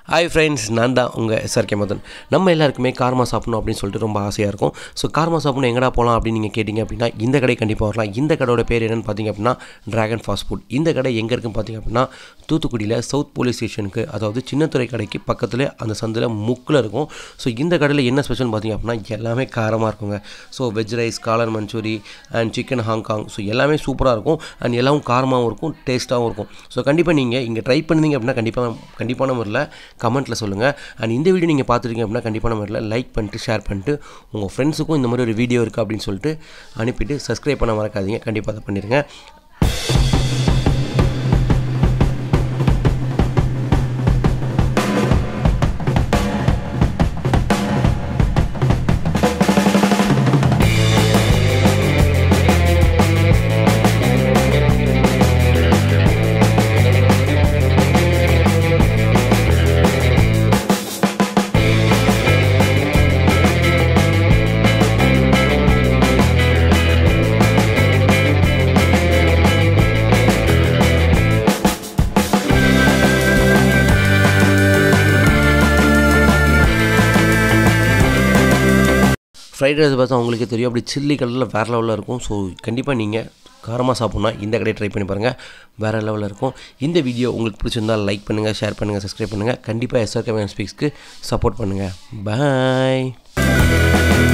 hi friends நான் தான் உங்கள் எஸ்ஆர்கே மதன் நம்ம எல்லாருக்குமே கார்மா சாப்பிடணும் அப்படின்னு சொல்லிட்டு ரொம்ப ஆசையாக இருக்கும் ஸோ கார்மா சாப்பிடணும் எங்கடா போகலாம் அப்படின்னு நீங்கள் கேட்டிங்க அப்படின்னா இந்த கடை கண்டிப்பாக வரலாம் இந்த கடையோட பேர் என்னென்னு பார்த்தீங்க அப்படின்னா ட்ராகன் ஃபாஸ்ட் ஃபுட் இந்த கடை எங்கே இருக்குன்னு பார்த்தீங்க அப்படின்னா தூத்துக்குடியில் சவுத் போலீஸ் ஸ்டேஷனுக்கு அதாவது சின்னத்துறை கடைக்கு பக்கத்தில் அந்த சந்தில் முக்கில் இருக்கும் ஸோ இந்த கடையில் என்ன ஸ்பெஷல் பார்த்தீங்க அப்படின்னா எல்லாமே காரமாக இருக்குங்க ஸோ வெஜ் ரைஸ் காளான் மஞ்சூரி அண்ட் சிக்கன் ஹாங்காங் ஸோ எல்லாமே சூப்பராக இருக்கும் அண்ட் எல்லாவும் காரமாகவும் இருக்கும் டேஸ்ட்டாகவும் இருக்கும் ஸோ கண்டிப்பாக நீங்கள் இங்கே ட்ரை பண்ணீங்க அப்படின்னா கண்டிப்பாக கண்டிப்பான முறையில் கமெண்ட்டில் சொல்லுங்கள் அண்ட் இந்த வீடியோ நீங்கள் பார்த்துருக்கீங்க அப்படின்னா கண்டிப்பான முறையில் லைக் பண்ணிட்டு ஷேர் பண்ணிட்டு உங்கள் ஃப்ரெண்ட்ஸுக்கும் இந்த மாதிரி ஒரு வீடியோ இருக்குது அப்படின்னு சொல்லிட்டு அனுப்பிட்டு சப்ஸ்கிரைப் பண்ண மறக்காதீங்க கண்டிப்பாக அதை பண்ணிடுங்க ஃப்ரைட் ரைஸ் பார்த்தா உங்களுக்கே தெரியும் அப்படி சில்லி கலரில் வேறு லெவலில் இருக்கும் ஸோ கண்டிப்பாக நீங்கள் காரமாக சாப்பிட்ணுன்னா இந்த கடையை ட்ரை பண்ணி பாருங்கள் வேறு லெவலில் இருக்கும் இந்த வீடியோ உங்களுக்கு பிடிச்சிருந்தால் லைக் பண்ணுங்கள் ஷேர் பண்ணுங்கள் சப்ஸ்கிரைப் பண்ணுங்கள் கண்டிப்பாக எஸ்ஆர்கே ஸ்பீக்ஸ்க்கு சப்போர்ட் பண்ணுங்கள் பாய்